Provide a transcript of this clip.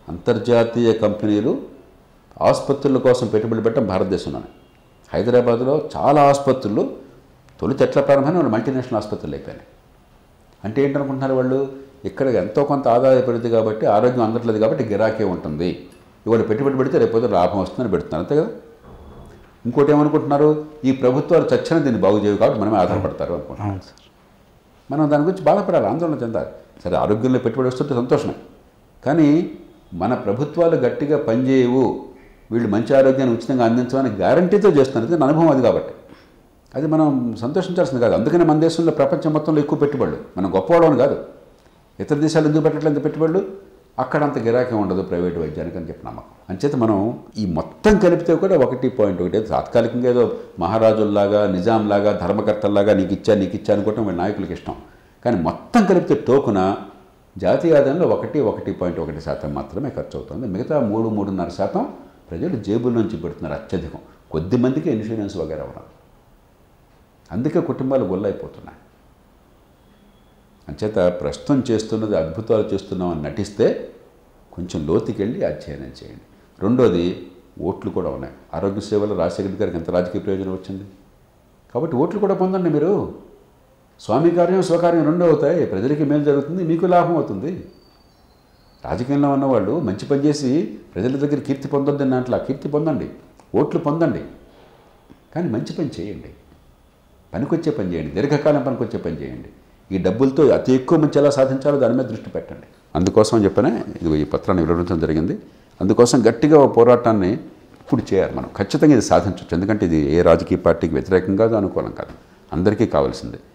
అంతర్జాతీయ కంపెనీలు ఆసుపత్రుల కోసం పెట్టుబడి పెట్టడం భారతదేశంలోనే హైదరాబాద్లో చాలా ఆసుపత్రులు తొలి ఎట్లా ప్రారంభమైన వాళ్ళు మల్టీనేషనల్ ఆసుపత్రులు అయిపోయినాయి అంటే ఏంటనుకుంటున్నారు వాళ్ళు ఇక్కడ ఎంతో కొంత ఆదాయం పెడుతుంది కాబట్టి ఆరోగ్యం అందట్లేదు కాబట్టి గిరాకీ ఉంటుంది ఇవాళ పెట్టుబడి పెడితే రేపు లాభం వస్తుందని పెడుతున్నారు అంతే కదా ఇంకోటి ఏమనుకుంటున్నారు ఈ ప్రభుత్వాలు చచ్చిన దీన్ని బాగు చేయవు కాబట్టి మనమే ఆధారపడతారు అనుకుంటున్నారు అవును సార్ మనం దాని గురించి బాధపడాలి ఆందోళన చెందాలి సరే ఆరోగ్యంలో పెట్టుబడి వస్తుంటే సంతోషమే కానీ మన ప్రభుత్వాలు గట్టిగా పనిచేయవు వీళ్ళు మంచి ఆరోగ్యాన్ని ఉచితంగా అందించమని గ్యారంటీతో చేస్తున్నారు ఇది నా అనుభవం అది కాబట్టి అది మనం సంతోషించాల్సింది కాదు అందుకనే మన దేశంలో ప్రపంచం మొత్తంలో ఎక్కువ పెట్టుబడులు మనం గొప్పవాళ్ళని కాదు ఇతర దేశాలు ఎందుకు పెట్టట్లేదు పెట్టుబడులు అక్కడ అంత గిరాకీ ఉండదు ప్రైవేట్ వైద్యానికి అని చెప్పి నమ్మకం అంచేత మనం ఈ మొత్తం కలిపితే కూడా ఒకటి పాయింట్ ఒకటి తాత్కాలికంగా ఏదో మహారాజుల్లాగా నిజాంలాగా ధర్మకర్తల్లాగా నీకు ఇచ్చా నీకు ఇచ్చా అనుకోవటం వీళ్ళ నాయకులకి ఇష్టం కానీ మొత్తం కలిపితే టోకున జాతీయ ఆదాయంలో ఒకటి ఒకటి పాయింట్ ఒకటి శాతం మాత్రమే ఖర్చు అవుతుంది మిగతా మూడు మూడున్నర శాతం ప్రజలు జేబుల నుంచి పెడుతున్నారు అత్యధికం కొద్ది మందికి ఇన్సూరెన్స్ వగేరా ఉన్నారు అందుకే కుటుంబాలు గొల్లైపోతున్నాయి అంచేత ప్రస్తుతం చేస్తున్నది అద్భుతాలు చేస్తున్నామని నటిస్తే కొంచెం లోతుకెళ్ళి అధ్యయనం చేయండి రెండోది ఓట్లు కూడా ఉన్నాయి ఆరోగ్య సేవలో రాజశేఖర్ గారికి ఎంత రాజకీయ ప్రయోజనం వచ్చింది కాబట్టి ఓట్లు కూడా పొందండి మీరు స్వామి కార్యం స్వకార్యం రెండు అవుతాయి ప్రజలకి మేలు జరుగుతుంది మీకు లాభం అవుతుంది రాజకీయంలో ఉన్నవాళ్ళు మంచి పని చేసి ప్రజల దగ్గర కీర్తి పొందొద్దని దాంట్లో ఆ కీర్తి పొందండి ఓట్లు పొందండి కానీ మంచి పని చేయండి పనికొచ్చే పని చేయండి దీర్ఘకాలం పనికొచ్చే పని చేయండి ఈ డబ్బులతో అతి ఎక్కువ మంచి ఎలా సాధించాలో దాని మీద దృష్టి పెట్టండి అందుకోసం అని చెప్పనే ఇది ఈ పత్రాన్ని వివరించడం జరిగింది అందుకోసం గట్టిగా ఓ పోరాటాన్ని ఇప్పుడు చేయాలి మనం ఖచ్చితంగా ఇది సాధించవచ్చు ఎందుకంటే ఇది ఏ రాజకీయ పార్టీకి వ్యతిరేకం కాదు అనుకూలం కాదు అందరికీ కావాల్సిందే